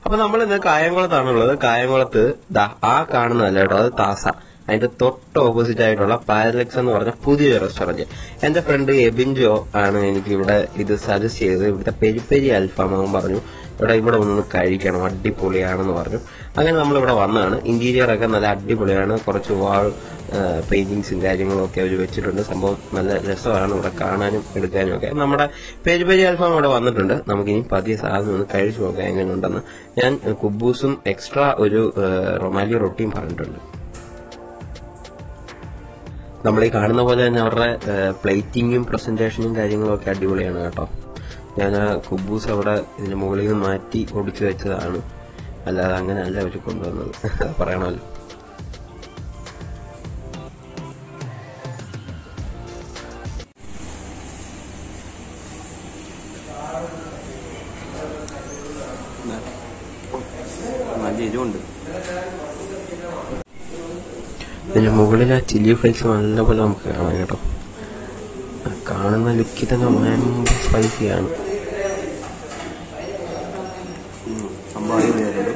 അപ്പൊ നമ്മൾ ഇന്ന് കായംകുളത്താണുള്ളത് കായംകുളത്ത് ദാ ആ കാണുന്നതല്ല കേട്ടോ അത് താസ അതിന്റെ തൊട്ട് ഓപ്പോസിറ്റ് ആയിട്ടുള്ള പാരലക്സ് എന്ന് പറഞ്ഞ പുതിയൊരു റെസ്റ്റോറന്റ് എന്റെ ഫ്രണ്ട് എബിൻജോ ആണ് എനിക്ക് ഇവിടെ ഇത് സജസ്റ്റ് ചെയ്തത് ഇവിടുത്തെ പെരി പെരി അൽഫാം അവൻ പറഞ്ഞു ഇവിടെ ഇവിടെ ഒന്ന് കഴിക്കണം അടിപൊളിയാണെന്ന് പറഞ്ഞു അങ്ങനെ നമ്മൾ ഇവിടെ വന്നതാണ് ഇന്റീരിയർ ഒക്കെ നല്ല അടിപൊളിയാണ് കുറച്ച് വാൾ പെയിന്റിങ്സും കാര്യങ്ങളും ഒക്കെ അവർ വെച്ചിട്ടുണ്ട് സംഭവം നല്ല രസമാണ് ഇവിടെ കാണാനും എടുക്കാനും ഒക്കെ നമ്മുടെ പെരി പെരി അൽഫാം ഇവിടെ വന്നിട്ടുണ്ട് നമുക്കിനി പതിയെ സാധനം ഒന്ന് കഴിച്ചു നോക്കാം എങ്ങനെയുണ്ടെന്ന് ഞാൻ ഏഹ്, കുബൂസും എക്സ്ട്രാ ഒരു ഏഹ്, റൊമാലി റൊട്ടിയും പറഞ്ഞിട്ടുണ്ട് നമ്മൾ ഈ കാണുന്ന പോലെ തന്നെ അവരുടെ പ്ലേറ്റിങ്ങും പ്രസന്റേഷനും കാര്യങ്ങളും ഒക്കെ അടിപൊളിയാണ് കേട്ടോ ഞാൻ ആ കുബൂസ് അവിടെ ഇതിന്റെ മുകളിൽ നിന്ന് മാറ്റി ഒടിച്ചു വെച്ചതാണ് അല്ലാതെ അങ്ങനെ അല്ല അവർ കൊണ്ടുവന്നത് അത് പറയണമല്ലോ നല്ല എരിവുണ്ട് ഇതിന്റെ മുകളിൽ ആ ചില്ലി ഫ്ലേക്സ് നല്ലപോലെ നമുക്ക് കാണാം കേട്ടോ ആ കാണുന്ന ലുക്കിൽ തന്നെ ഭയങ്കര സ്പൈസിയാണ് സംഭവം അടിപൊളിയായിട്ടുണ്ട്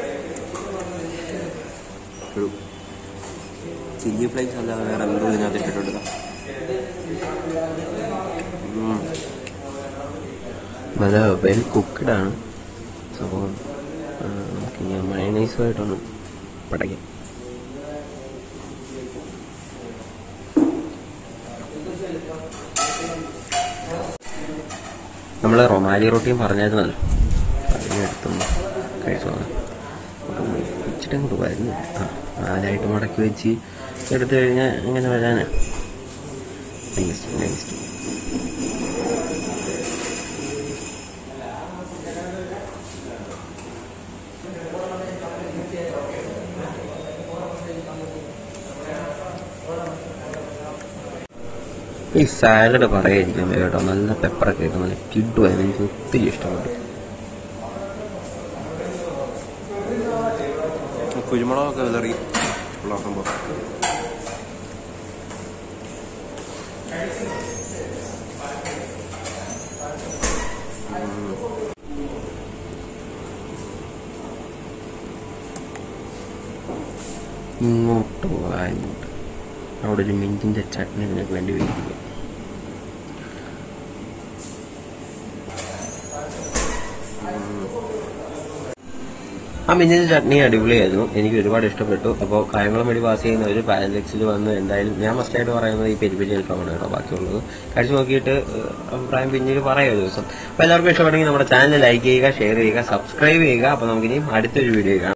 ഒരു ചില്ലി ഫ്ലേക്സ് അല്ലാതെ വേറെ എന്തോ ഇതിനകത്ത് ഇട്ടിട്ടുണ്ട് ഉം. നല്ല വെൽ കുക്ക്ഡ് ആണ് സംഭവം ആ, നമുക്കിനി മയണൈസുമായിട്ടൊന്ന് പടയ്ക്കാം നമ്മൾ റൊമാലി റൊട്ടിയും പറഞ്ഞായിരുന്നല്ലോ അതിനെടുത്തൊന്ന് കഴിച്ചു നോക്കാം അപ്പം ഇച്ചിരി അങ്ങോട്ട് വരുന്നു ആ നാലായിട്ട് മടക്കി വെച്ച് എടുത്തു കഴിഞ്ഞാൽ എങ്ങനെ വരാനാ നൈസ് നൈസ് ഈ സാലഡ് പറയാതിരിക്കാൻ വയ്യ കേട്ടോ നല്ല പെപ്പറൊക്കെ ഇട്ട് നല്ല കിഡുമായിരുന്നു എനിക്ക് ഒത്തിരി ഇഷ്ടപ്പെട്ടു കുരുമുളകൊക്കെ വിതറി ഉള്ള സംഭവം ഇങ്ങോട്ട് പോകാനുണ്ട് അവിടെ ഒരു മിഞ്ചിന്റെ ചട്നി നിനക്ക് വേണ്ടി വെയിറ്റ് ആ മിഞ്ചിന്റെ ചട്നി അടിപൊളിയായിരുന്നു എനിക്ക് ഒരുപാട് ഇഷ്ടപ്പെട്ടു അപ്പോൾ കായംകുളം വഴി പാസ് ചെയ്യുന്ന ഒരു പാരലക്സിൽ വന്ന് എന്തായാലും ഞാൻ മസ്റ്റായിട്ട് പറയുന്നത് ഈ പെരിപ്പെരി അൽഫാമാണ് കേട്ടോ ബാക്കിയുള്ളത് കഴിച്ചു നോക്കിയിട്ട് ഏഹ്, അഭിപ്രായം പിന്നീട് പറയാം ഒരു ദിവസം അപ്പോൾ എല്ലാവർക്കും ഇഷ്ടപ്പെട്ടെങ്കിൽ നമ്മുടെ ചാനൽ ലൈക്ക് ചെയ്യുക ഷെയർ ചെയ്യുക സബ്സ്ക്രൈബ് ചെയ്യുക അപ്പോൾ നമുക്കിനി അടുത്തൊരു വീഡിയോ കാണാം